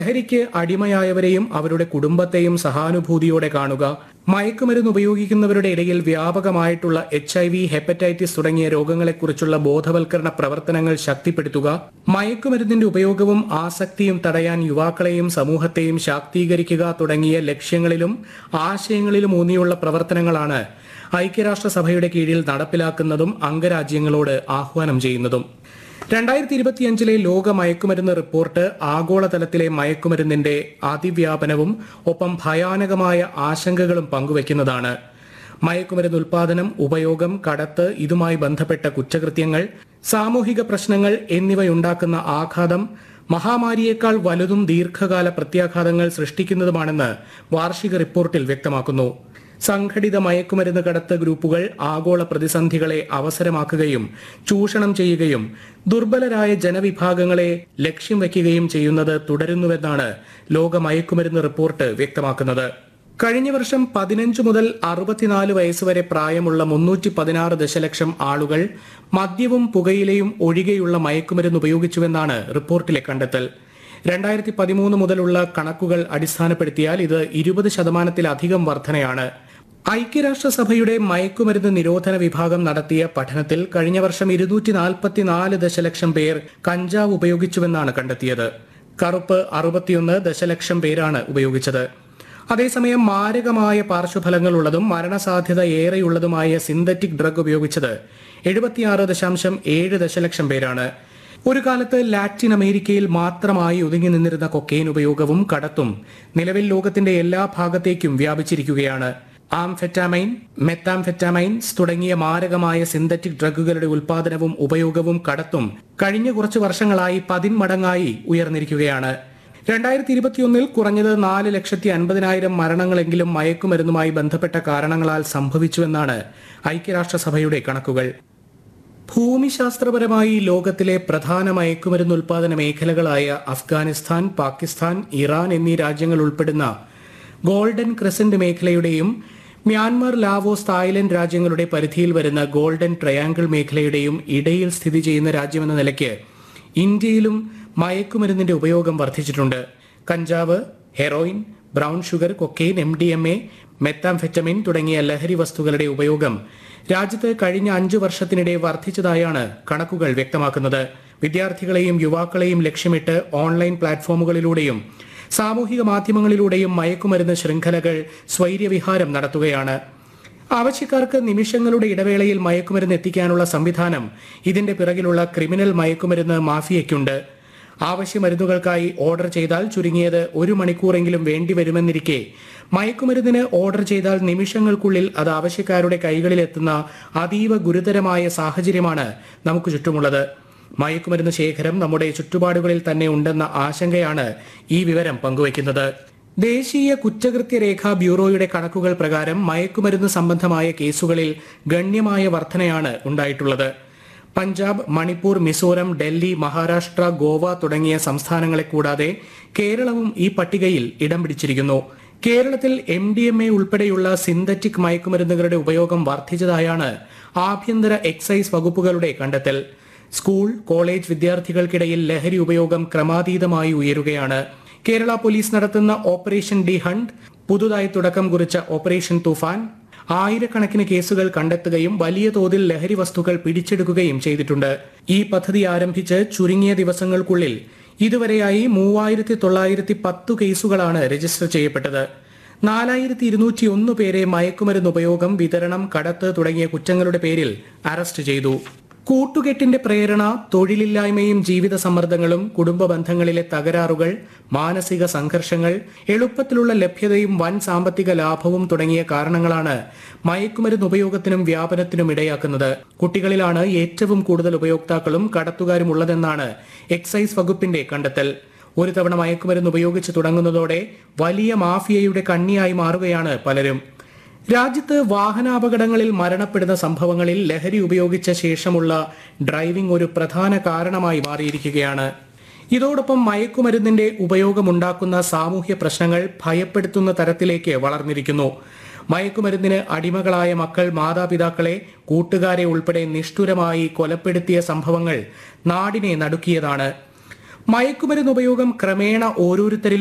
ലഹരിക്ക് അടിമയായവരെയും അവരുടെ കുടുംബത്തെയും സഹാനുഭൂതിയോടെ കാണുക മയക്കുമരുന്ന് ഉപയോഗിക്കുന്നവരുടെ ഇടയിൽ വ്യാപകമായിട്ടുള്ള എച്ച് ഐ വി ഹെപ്പറ്റൈറ്റിസ് തുടങ്ങിയ രോഗങ്ങളെക്കുറിച്ചുള്ള ബോധവൽക്കരണ പ്രവർത്തനങ്ങൾ ശക്തിപ്പെടുത്തുക മയക്കുമരുന്നിന്റെ ഉപയോഗവും ആസക്തിയും തടയാൻ യുവാക്കളെയും സമൂഹത്തെയും ശാക്തീകരിക്കുക തുടങ്ങിയ ലക്ഷ്യങ്ങളിലും ആശയങ്ങളിലും ഊന്നിയുള്ള പ്രവർത്തനങ്ങളാണ് ഐക്യരാഷ്ട്രസഭയുടെ കീഴിൽ നടപ്പിലാക്കുന്നതും അംഗരാജ്യങ്ങളോട് ആഹ്വാനം ചെയ്യുന്നതും രണ്ടായിരത്തി ഇരുപത്തിയഞ്ചിലെ ലോക മയക്കുമരുന്ന് റിപ്പോർട്ട് ആഗോളതലത്തിലെ മയക്കുമരുന്നിന്റെ അതിവ്യാപനവും ഒപ്പം ഭയാനകമായ ആശങ്കകളും പങ്കുവയ്ക്കുന്നതാണ് മയക്കുമരുന്ന് ഉൽപാദനം ഉപയോഗം കടത്ത് ഇതുമായി ബന്ധപ്പെട്ട കുറ്റകൃത്യങ്ങൾ സാമൂഹിക പ്രശ്നങ്ങൾ എന്നിവയുണ്ടാക്കുന്ന ആഘാതം മഹാമാരിയേക്കാൾ വലുതും ദീർഘകാല പ്രത്യാഘാതങ്ങൾ സൃഷ്ടിക്കുന്നതുമാണെന്ന് വാർഷിക റിപ്പോർട്ടിൽ വ്യക്തമാക്കുന്നു സംഘടിത മയക്കുമരുന്ന് കടത്ത് ഗ്രൂപ്പുകൾ ആഗോള പ്രതിസന്ധികളെ അവസരമാക്കുകയും ചൂഷണം ചെയ്യുകയും ദുർബലരായ ജനവിഭാഗങ്ങളെ ലക്ഷ്യം വയ്ക്കുകയും ചെയ്യുന്നത് തുടരുന്നുവെന്നാണ് ലോക മയക്കുമരുന്ന് റിപ്പോർട്ട് വ്യക്തമാക്കുന്നത് കഴിഞ്ഞ വർഷം പതിനഞ്ച് മുതൽ അറുപത്തിനാല് വയസ്സുവരെ പ്രായമുള്ള മുന്നൂറ്റി പതിനാറ് ദശലക്ഷം ആളുകൾ മദ്യവും പുകയിലയും ഒഴികെയുള്ള മയക്കുമരുന്ന് ഉപയോഗിച്ചുവെന്നാണ് റിപ്പോർട്ടിലെ കണ്ടെത്തൽ രണ്ടായിരത്തി പതിമൂന്ന് മുതലുള്ള കണക്കുകൾ അടിസ്ഥാനപ്പെടുത്തിയാൽ ഇത് ഇരുപത് ശതമാനത്തിലധികം വർധനയാണ് ഐക്യരാഷ്ട്രസഭയുടെ മയക്കുമരുന്ന് നിരോധന വിഭാഗം നടത്തിയ പഠനത്തിൽ കഴിഞ്ഞ വർഷം ഇരുന്നൂറ്റി നാൽപ്പത്തിനാല് ദശലക്ഷം പേർ കഞ്ചാവ് ഉപയോഗിച്ചുവെന്നാണ് കണ്ടെത്തിയത് കറുപ്പ് അറുപത്തിയൊന്ന് ദശലക്ഷം പേരാണ് ഉപയോഗിച്ചത് അതേസമയം മാരകമായ പാർശ്വഫലങ്ങളുള്ളതും മരണസാധ്യത ഏറെയുള്ളതുമായ സിന്തറ്റിക് ഡ്രഗ് ഉപയോഗിച്ചത് എഴുപത്തിയാറ് ദശാംശം ഏഴ് ദശലക്ഷം പേരാണ് ഒരു കാലത്ത് ലാറ്റിൻ അമേരിക്കയിൽ മാത്രമായി ഒതുങ്ങി നിന്നിരുന്ന കൊക്കെയിൻ ഉപയോഗവും കടത്തും നിലവിൽ ലോകത്തിന്റെ എല്ലാ ഭാഗത്തേക്കും വ്യാപിച്ചിരിക്കുകയാണ് ആംഫെറ്റാമൈൻ മെത്താംഫെറ്റാമൈൻസ് തുടങ്ങിയ മാരകമായ സിന്തറ്റിക് ഡ്രഗുകളുടെ ഉൽപാദനവും ഉപയോഗവും കടത്തും കഴിഞ്ഞ കുറച്ച് വർഷങ്ങളായി പതിന്മടങ്ങായി ഉയർന്നിരിക്കുകയാണ് രണ്ടായിരത്തി ഇരുപത്തിയൊന്നിൽ കുറഞ്ഞത് നാല് ലക്ഷത്തി അൻപതിനായിരം മരണങ്ങളെങ്കിലും മയക്കുമരുന്നുമായി ബന്ധപ്പെട്ട കാരണങ്ങളാൽ സംഭവിച്ചുവെന്നാണ് ഐക്യരാഷ്ട്രസഭയുടെ കണക്കുകൾ ഭൂമിശാസ്ത്രപരമായി ലോകത്തിലെ പ്രധാന മയക്കുമരുന്ന് ഉൽപാദന മേഖലകളായ അഫ്ഗാനിസ്ഥാൻ പാകിസ്ഥാൻ ഇറാൻ എന്നീ രാജ്യങ്ങൾ ഉൾപ്പെടുന്ന ഗോൾഡൻ ക്രസന്റ് മേഖലയുടെയും മ്യാൻമർ ലാവോസ് തായ്ലൻഡ് രാജ്യങ്ങളുടെ പരിധിയിൽ വരുന്ന ഗോൾഡൻ ട്രയാങ്കിൾ മേഖലയുടെയും ഇടയിൽ സ്ഥിതി ചെയ്യുന്ന രാജ്യമെന്ന നിലയ്ക്ക് ഇന്ത്യയിലും മയക്കുമരുന്നിന്റെ ഉപയോഗം വർദ്ധിച്ചിട്ടുണ്ട് കഞ്ചാവ് heroin brown sugar cocaine M D M A methamphetamine തുടങ്ങിയ ലഹരി വസ്തുക്കളുടെ ഉപയോഗം രാജ്യത്ത് കഴിഞ്ഞ അഞ്ചു വർഷത്തിനിടെ വർദ്ധിച്ചതായാണ് കണക്കുകൾ വ്യക്തമാക്കുന്നത് വിദ്യാർത്ഥികളെയും യുവാക്കളെയും ലക്ഷ്യമിട്ട് ഓൺലൈൻ പ്ലാറ്റ്ഫോമുകളിലൂടെയും സാമൂഹിക മാധ്യമങ്ങളിലൂടെയും മയക്കുമരുന്ന് ശൃംഖലകൾ സ്വൈര്യവിഹാരം നടത്തുകയാണ് ആവശ്യക്കാർക്ക് നിമിഷങ്ങളുടെ ഇടവേളയിൽ മയക്കുമരുന്ന് എത്തിക്കാനുള്ള സംവിധാനം ഇതിന്റെ പിറകിലുള്ള ക്രിമിനൽ മയക്കുമരുന്ന് മാഫിയയ്ക്കുണ്ട് ആവശ്യ മരുന്നുകൾക്കായി ഓർഡർ ചെയ്താൽ ചുരുങ്ങിയത് ഒരു മണിക്കൂറെങ്കിലും വേണ്ടിവരുമെന്നിരിക്കെ മയക്കുമരുന്നിന് ഓർഡർ ചെയ്താൽ നിമിഷങ്ങൾക്കുള്ളിൽ അത് ആവശ്യക്കാരുടെ കൈകളിലെത്തുന്ന അതീവ ഗുരുതരമായ സാഹചര്യമാണ് നമുക്ക് ചുറ്റുമുള്ളത് മയക്കുമരുന്ന് ശേഖരം നമ്മുടെ ചുറ്റുപാടുകളിൽ തന്നെ ഉണ്ടെന്ന ആശങ്കയാണ് ഈ വിവരം പങ്കുവയ്ക്കുന്നത് ദേശീയ കുറ്റകൃത്യ രേഖാ ബ്യൂറോയുടെ കണക്കുകൾ പ്രകാരം മയക്കുമരുന്ന് സംബന്ധമായ കേസുകളിൽ ഗണ്യമായ വർധനയാണ് ഉണ്ടായിട്ടുള്ളത് പഞ്ചാബ് മണിപ്പൂർ മിസോരം ഡൽഹി മഹാരാഷ്ട്ര ഗോവ തുടങ്ങിയ സംസ്ഥാനങ്ങളെ കൂടാതെ കേരളവും ഈ പട്ടികയിൽ ഇടം പിടിച്ചിരിക്കുന്നു കേരളത്തിൽ എം ഡി എം എ ഉൾപ്പെടെയുള്ള സിന്തറ്റിക് മയക്കുമരുന്നുകളുടെ ഉപയോഗം വർദ്ധിച്ചതായാണ് ആഭ്യന്തര എക്സൈസ് വകുപ്പുകളുടെ കണ്ടെത്തൽ സ്കൂൾ കോളേജ് വിദ്യാർത്ഥികൾക്കിടയിൽ ലഹരി ഉപയോഗം ക്രമാതീതമായി ഉയരുകയാണ് കേരള പോലീസ് നടത്തുന്ന ഓപ്പറേഷൻ ഡി ഹണ്ട് പുതുതായി തുടക്കം കുറിച്ച ഓപ്പറേഷൻ തുഫാൻ ആയിരക്കണക്കിന് കേസുകൾ കണ്ടെത്തുകയും വലിയ തോതിൽ ലഹരി വസ്തുക്കൾ പിടിച്ചെടുക്കുകയും ചെയ്തിട്ടുണ്ട് ഈ പദ്ധതി ആരംഭിച്ച് ചുരുങ്ങിയ ദിവസങ്ങൾക്കുള്ളിൽ ഇതുവരെയായി മൂവായിരത്തി തൊള്ളായിരത്തി പത്തു കേസുകളാണ് രജിസ്റ്റർ ചെയ്യപ്പെട്ടത് നാലായിരത്തി ഇരുന്നൂറ്റി ഒന്ന് പേരെ മയക്കുമരുന്ന് ഉപയോഗം വിതരണം കടത്ത് തുടങ്ങിയ കുറ്റങ്ങളുടെ പേരിൽ അറസ്റ്റ് ചെയ്തു കൂട്ടുകെട്ടിന്റെ പ്രേരണ തൊഴിലില്ലായ്മയും ജീവിത സമ്മർദ്ദങ്ങളും കുടുംബ ബന്ധങ്ങളിലെ തകരാറുകൾ മാനസിക സംഘർഷങ്ങൾ എളുപ്പത്തിലുള്ള ലഭ്യതയും വൻ സാമ്പത്തിക ലാഭവും തുടങ്ങിയ കാരണങ്ങളാണ് മയക്കുമരുന്ന് ഉപയോഗത്തിനും വ്യാപനത്തിനും ഇടയാക്കുന്നത് കുട്ടികളിലാണ് ഏറ്റവും കൂടുതൽ ഉപയോക്താക്കളും കടത്തുകാരും ഉള്ളതെന്നാണ് എക്സൈസ് വകുപ്പിന്റെ കണ്ടെത്തൽ ഒരു തവണ മയക്കുമരുന്ന് ഉപയോഗിച്ച് തുടങ്ങുന്നതോടെ വലിയ മാഫിയയുടെ കണ്ണിയായി മാറുകയാണ് പലരും രാജ്യത്ത് വാഹനാപകടങ്ങളിൽ മരണപ്പെടുന്ന സംഭവങ്ങളിൽ ലഹരി ഉപയോഗിച്ച ശേഷമുള്ള ഡ്രൈവിംഗ് ഒരു പ്രധാന കാരണമായി മാറിയിരിക്കുകയാണ് ഇതോടൊപ്പം മയക്കുമരുന്നിന്റെ ഉപയോഗമുണ്ടാക്കുന്ന സാമൂഹ്യ പ്രശ്നങ്ങൾ ഭയപ്പെടുത്തുന്ന തരത്തിലേക്ക് വളർന്നിരിക്കുന്നു മയക്കുമരുന്നിന് അടിമകളായ മക്കൾ മാതാപിതാക്കളെ കൂട്ടുകാരെ ഉൾപ്പെടെ നിഷ്ഠുരമായി കൊലപ്പെടുത്തിയ സംഭവങ്ങൾ നാടിനെ നടുക്കിയതാണ് മയക്കുമരുന്ന് ഉപയോഗം ക്രമേണ ഓരോരുത്തരിൽ